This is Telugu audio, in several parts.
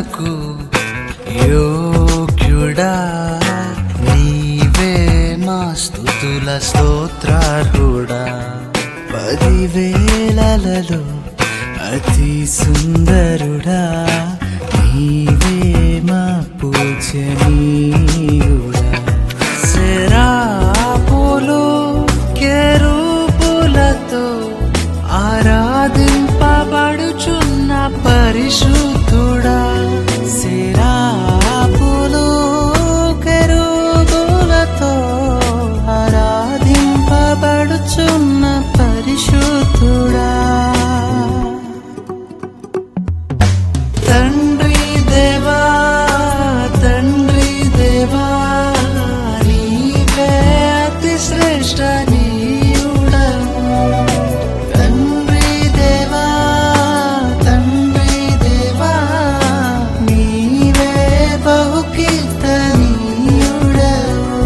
ఆరాధనకు యోగ్యుడా నీవే మా స్థుతుల స్తోత్రార్హుడా పదివేలలో అతి సుందరుడా నీవే మా పూజనీయుడా శరాపులు కెరూపులతో ఆరాధింపబడుచున్న పరిశుద్ధుడా శరాపులు కెరూపులతో ఆరాధింపబడుచున్న పరిశుద్ధుడా తండ్రి దేవా తండ్రి దేవా నీవే అతి శ్రేష్ట నీయుడవు తండ్రి దేవా తండ్రి దేవా నీవే బహుకీర్తనీయుడవు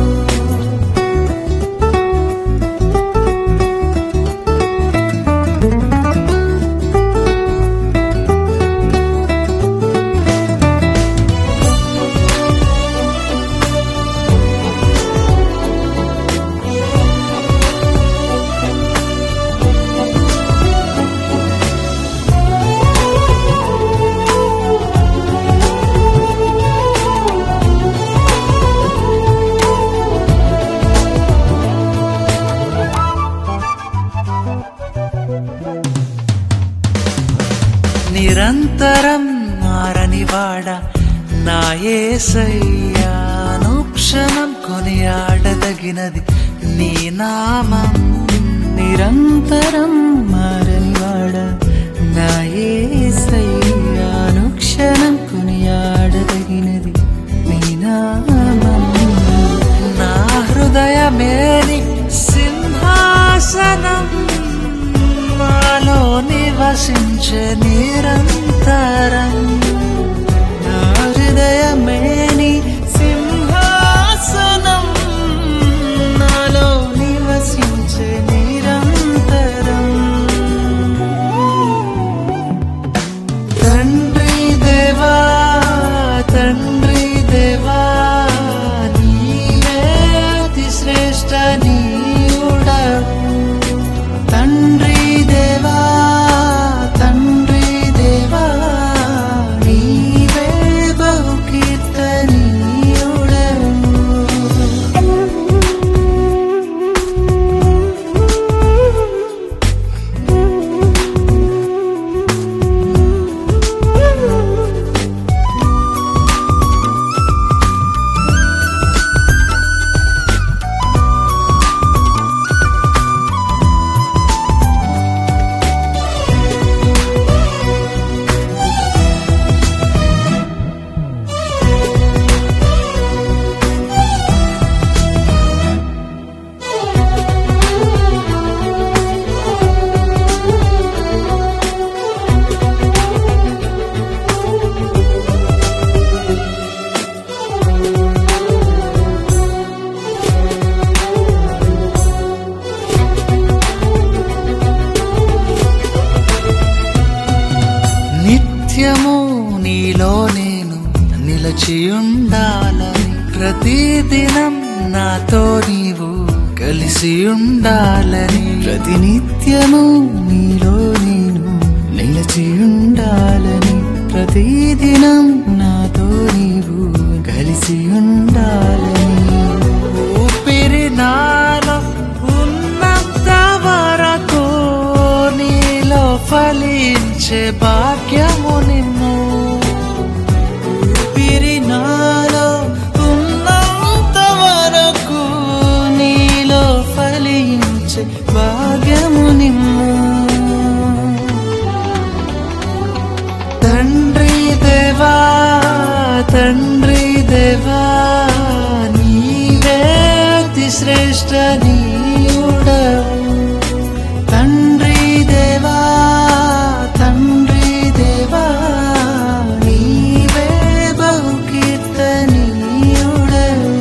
నిరంతరం మారనివాడ నా ఏసయ్యానుక్షణం కొనియాడదగినది నీ నామం నిరంతరం మారనివాడ నా ఏసయ్యానుక్షణం కొనియాడదగినది నీ నామం నా హృదయమేని సింహాసనం నాలో నివసించే నిరంతరం నా హృదయమేని సింహాసనం నాలో నివసించే నిరంతరం తండ్రి దేవా తండ్రి దేవా నీవే అతి శ్రేష్ట నీయుడవు తండ్రి దేవా తండ్రి దేవా నీవే బహుకీర్తనీయుడవు నిత్యము నీలో నేను నిలచియుండాలని ప్రతిదినం నాతో నీవు కలిసి ఉండాలని ప్రతినిత్యము నీలో నేను నిలచియుండాలని ప్రతిదినం నాతో నీవు కలిసి ఉండాలని ఊపిరి నాలో ఉన్నంత వరకు నీలో ఫలించే భాగ్యము నిన్ను ఊపిరి నాలో ఉన్నంత వరకు నీలో ఫలించే భాగ్యము నిన్ను తండ్రి దేవా తండ్రి దేవా నీవే అతి శ్రేష్ట నీయుడవు తండ్రి దేవా తండ్రి దేవా నీవే బహుకీర్తనీయుడవు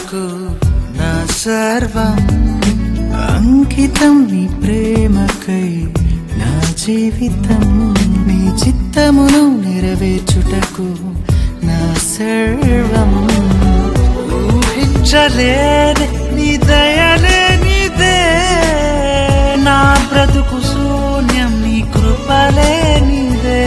చుటకు నా సర్వం అంకితం నీ ప్రేమకై నా జీవితం నీ చిత్తమును నెరవేర్చుటకు నా సర్వం ఊహించలేని నీ దయలే నీదే నా బ్రతుకు శూన్యం నీ కృపలే నీదే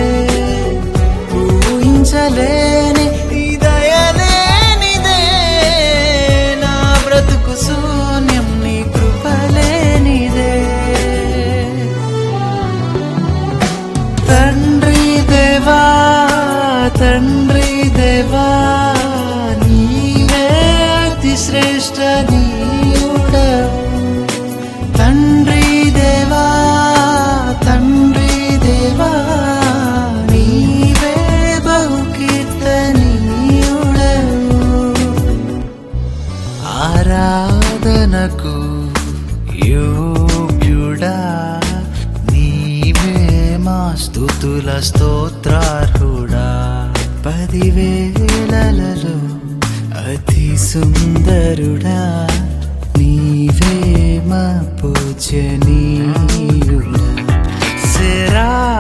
ఊహించలేని నీ దయలే నీదే నా బ్రతుకు శూన్యం నీ కృపలే నీదే తండ్రి దేవా తండ్రి దేవా నీవే అతి శ్రేష్ఠ నీయుడవు తండ్రి దేవా తండ్రి దేవా నీవే బహుకీర్తనీయుడవు ఆరాధనకు యోగ్యుడా నీవే మా స్థుతుల స్తోత్రార్హుడా పదివేలలో అతి సుందరుడా నీవే మా పూజనీయుడా శరా